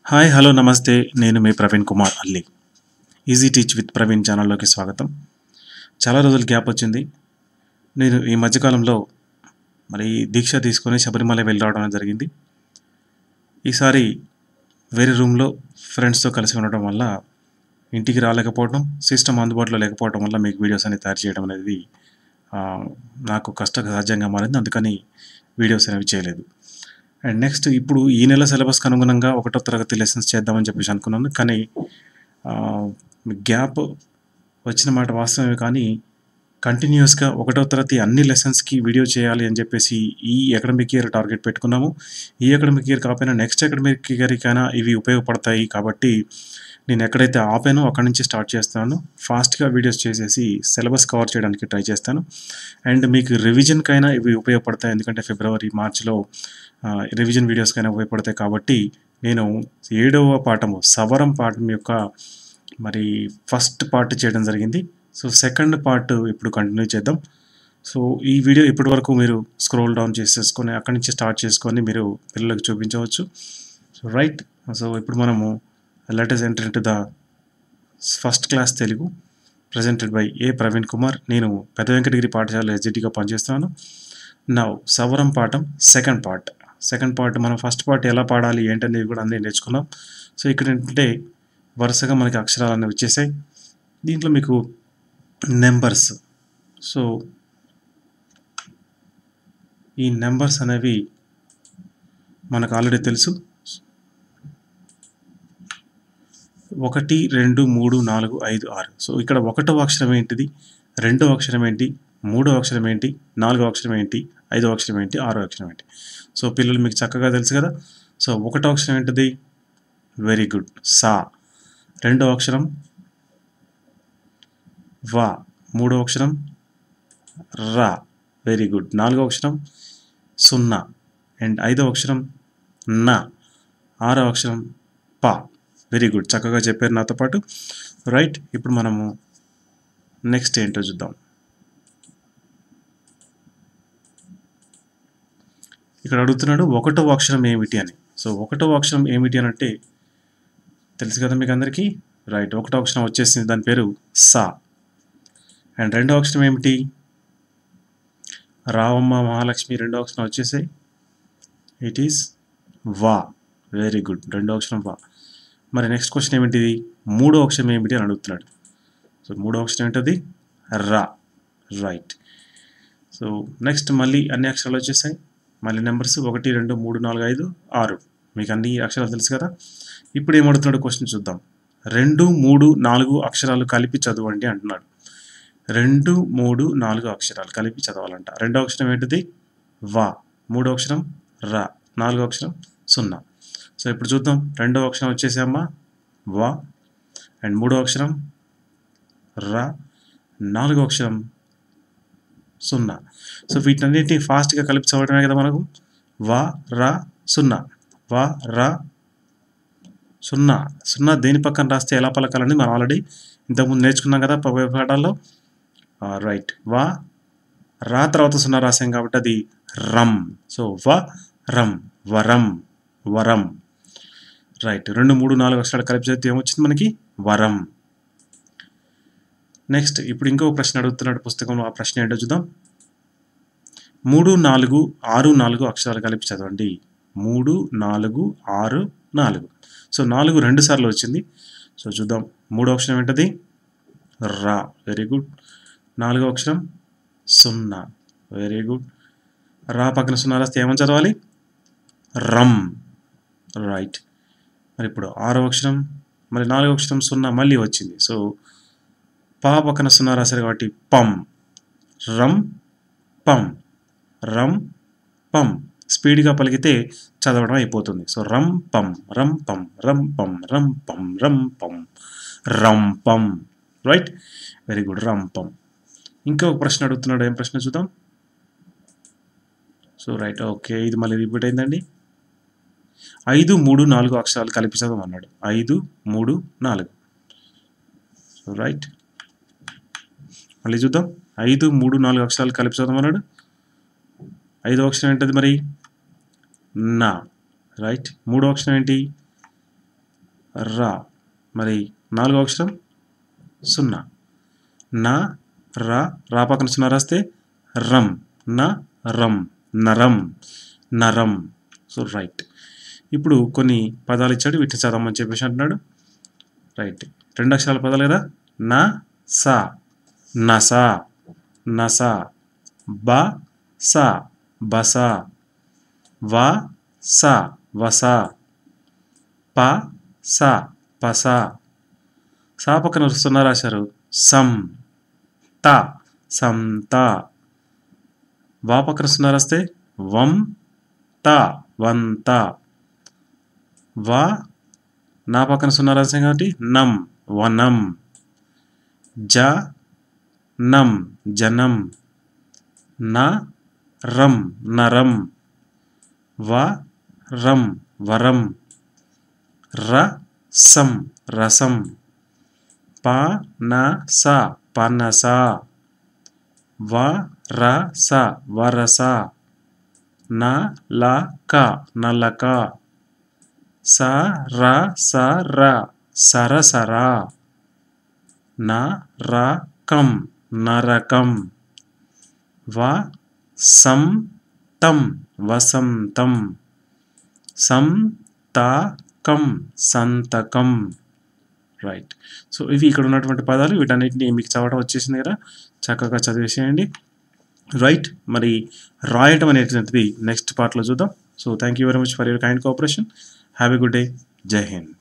hi hello నమస్తే నేను మీ ప్రవీణ్ కుమార్ అల్లి ఈజీ టీచ్ విత్ ప్రవీణ్ ఛానల్లోకి స్వాగతం చాలా రోజులు గ్యాప్ వచ్చింది నేను ఈ మధ్యకాలంలో మరి దీక్ష తీసుకొని శబరిమల వెళ్ళి రావడం అనేది జరిగింది ఈసారి వేరే రూమ్లో ఫ్రెండ్స్తో కలిసి ఉండడం వల్ల ఇంటికి రాలేకపోవడం సిస్టమ్ అందుబాటులో లేకపోవడం వల్ల మీకు వీడియోస్ అనేవి తయారు చేయడం అనేది ఆ, నాకు కష్టసాధ్యంగా మారింది అందుకని వీడియోస్ అనేవి చేయలేదు అండ్ నెక్స్ట్ ఇప్పుడు ఈ నెల సిలబస్కి అనుగుణంగా ఒకటో తరగతి లెసన్స్ చేద్దామని చెప్పేసి అనుకున్నాను కానీ గ్యాప్ వచ్చిన మాట వాస్తవమే కానీ కంటిన్యూస్గా ఒకటో తరగతి అన్ని లెసన్స్కి వీడియో చేయాలి అని చెప్పేసి ఈ అకాడమిక్ ఇయర్ టార్గెట్ పెట్టుకున్నాము ఈ అకాడమిక్ ఇయర్ కాకపోయినా నెక్స్ట్ అకాడమిక్ ఇయర్కైనా ఇవి ఉపయోగపడతాయి కాబట్టి నేను ఎక్కడైతే ఆపానో అక్కడి నుంచి స్టార్ట్ చేస్తాను ఫాస్ట్గా వీడియోస్ చేసేసి సిలబస్ కవర్ చేయడానికి ట్రై చేస్తాను అండ్ మీకు రివిజన్కైనా ఇవి ఉపయోగపడతాయి ఎందుకంటే ఫిబ్రవరి మార్చిలో రివిజన్ వీడియోస్కైనా ఉపయోగపడతాయి కాబట్టి నేను ఏడవ పాఠము సవరం పాఠం యొక్క మరి ఫస్ట్ పార్ట్ చేయడం జరిగింది సో సెకండ్ పార్ట్ ఇప్పుడు కంటిన్యూ చేద్దాం సో ఈ వీడియో ఇప్పటి వరకు మీరు స్క్రోల్ డౌన్ చేసేసుకొని అక్కడి నుంచి స్టార్ట్ చేసుకొని మీరు పిల్లలకు చూపించవచ్చు సో రైట్ సో ఇప్పుడు మనము let's enter into the first class Telugu presented by A Praveen Kumar నేను పెద్ద వెంకటగిరి పాఠశాల ఎస్జిటిగా పనిచేస్తున్నాను నా సవరం పాఠం సెకండ్ పార్ట్ సెకండ్ పార్ట్ మనం ఫస్ట్ పార్ట్ ఎలా పాడాలి ఏంటనేది కూడా అన్నీ నేర్చుకున్నాం సో ఇక్కడ ఏంటంటే వరుసగా మనకి అక్షరాలు అనేవి వచ్చేసాయి దీంట్లో మీకు నెంబర్స్ సో ఈ నెంబర్స్ అనేవి మనకు ఆల్రెడీ తెలుసు ఒకటి రెండు మూడు నాలుగు ఐదు ఆరు సో ఇక్కడ ఒకటో అక్షరం ఏంటిది రెండో అక్షరం ఏంటి మూడో అక్షరం ఏంటి నాలుగో అక్షరం ఏంటి ఐదో అక్షరం ఏంటి ఆరో అక్షరం ఏంటి సో పిల్లలు మీకు చక్కగా తెలుసు కదా సో ఒకటో అక్షరం ఏంటిది వెరీ గుడ్ సా రెండో అక్షరం వా మూడో అక్షరం రా వెరీ గుడ్ నాలుగో అక్షరం సున్నా అండ్ ఐదో అక్షరం నా ఆరో అక్షరం పా వెరీ గుడ్ చక్కగా చెప్పారు నాతో పాటు రైట్ ఇప్పుడు మనము నెక్స్ట్ ఏంటో చూద్దాం ఇక్కడ అడుగుతున్నాడు ఒకటో అక్షరం ఏమిటి అని సో ఒకటో అక్షరం ఏమిటి అని అంటే తెలుసు కదా మీకు అందరికీ రైట్ ఒకటో అక్షరం వచ్చేసింది దాని పేరు సా అండ్ రెండో అక్షరం ఏమిటి రావమ్మ మహాలక్ష్మి రెండో అక్షరం వచ్చేసాయి ఇట్ ఈస్ వా వెరీ గుడ్ రెండో అక్షరం వా మరి నెక్స్ట్ క్వశ్చన్ ఏమిటిది మూడో అక్షరం ఏమిటి అని అడుగుతున్నాడు సో మూడో అక్షరం ఏంటది రా రైట్ సో నెక్స్ట్ మళ్ళీ అన్ని అక్షరాలు వచ్చేసాయి మళ్ళీ నెంబర్స్ ఒకటి రెండు మూడు నాలుగు ఐదు ఆరు మీకు అన్ని అక్షరాలు తెలుసు కదా ఇప్పుడు ఏమడుతున్నాడు క్వశ్చన్ చూద్దాం రెండు మూడు నాలుగు అక్షరాలు కలిపి చదవండి అంటున్నాడు రెండు మూడు నాలుగు అక్షరాలు కలిపి చదవాలంట రెండో అక్షరం ఏంటిది వా మూడో అక్షరం రా నాలుగో అక్షరం సున్నా సో ఇప్పుడు చూద్దాం రెండో అక్షరం వచ్చేసామా వా అండ్ మూడో అక్షరం రా నాలుగో అక్షరం సున్నా సో వీటన్నిటిని ఫాస్ట్గా కలిపి చదవడమే కదా మనకు వా రా సున్నా వా రా సున్నా సున్నా దేని పక్కన రాస్తే ఎలా పలకాలని మనం ఆల్రెడీ ఇంతకుముందు నేర్చుకున్నాం కదా ప- పాఠాల్లో రైట్ వా రా తర్వాత సున్నా రాసాం కాబట్టి అది రమ్ సో వ రం వరం వరం రైట్ రెండు మూడు నాలుగు అక్షరాలు కలిపి చదివితే ఏమొచ్చింది మనకి వరం నెక్స్ట్ ఇప్పుడు ఇంకో ప్రశ్న అడుగుతున్నాడు పుస్తకంలో ఆ ప్రశ్న ఏంటో చూద్దాం మూడు నాలుగు ఆరు నాలుగు అక్షరాలు కలిపి చదవండి మూడు నాలుగు ఆరు నాలుగు సో నాలుగు రెండు సార్లు వచ్చింది సో చూద్దాం మూడో అక్షరం ఏంటది రా వెరీ గుడ్ నాలుగో అక్షరం సున్నా వెరీ గుడ్ రా పక్కన సున్నా రాస్తే ఏమని చదవాలి రమ్ రైట్ మరి ఇప్పుడు ఆరో అక్షరం మరి నాలుగో అక్షరం సున్నా మళ్ళీ వచ్చింది సో పా పక్కన సున్నా రాశారు కాబట్టి పం రమ్ పం రమ్ పం స్పీడ్గా పలికితే చదవడం అయిపోతుంది సో రమ్ పం రమ్ పం రమ్ పం రమ్ పం రమ్ పం రం పం రైట్ వెరీ గుడ్ రం పం ఇంకొక ప్రశ్న అడుగుతున్నాడు ఏం ప్రశ్న చూద్దాం సో రైట్ ఓకే ఇది మళ్ళీ రిపీట్ అయిందండి ఐదు మూడు నాలుగు అక్షరాలు కలిపి చదవమన్నాడు ఐదు మూడు నాలుగు సో రైట్ మళ్ళీ చూద్దాం ఐదు మూడు నాలుగు అక్షరాలు కలిపి చదవమన్నాడు ఐదో అక్షరం ఏంటది మరి నా రైట్ మూడో అక్షరం ఏంటి రా మరి నాలుగో అక్షరం సున్నా నా రా రా పక్కన సున్నా రాస్తే రమ్ న రం నరం నరం సో రైట్ ఇప్పుడు కొన్ని పదాలు ఇచ్చాడు వీటిని చదవమని చెప్పేసి అంటున్నాడు రైట్ రెండు అక్షరాల పదాలు కదా నా సా నసా నసా బ సా బస వ స వస ప స పస సా పక్కన సున్నా రాశారు సం త సం త వా పక్కన సున్నా రాస్తే వం త వంత వా నా పక్కన సున్నా రాసాం కాబట్టి నం వనం జ నం జనం న రం నరం వ రం వరం ర సం రసం ప న స పనస వ ర స వరస న ల క నలక స ర స ర సరసర న ర కం నరకం వ సం తం వసంతం సం త కం సంతకం రైట్ సో ఇవి ఇక్కడ ఉన్నటువంటి పదాలు వీటన్నిటిని మీకు చదవడం వచ్చేసింది కదా చక్కగా చదివేసేయండి రైట్ మరి రాయటం అనేటువంటిది నెక్స్ట్ పార్ట్లో చూద్దాం so thank you very much for your kind cooperation have a good day Jai Hind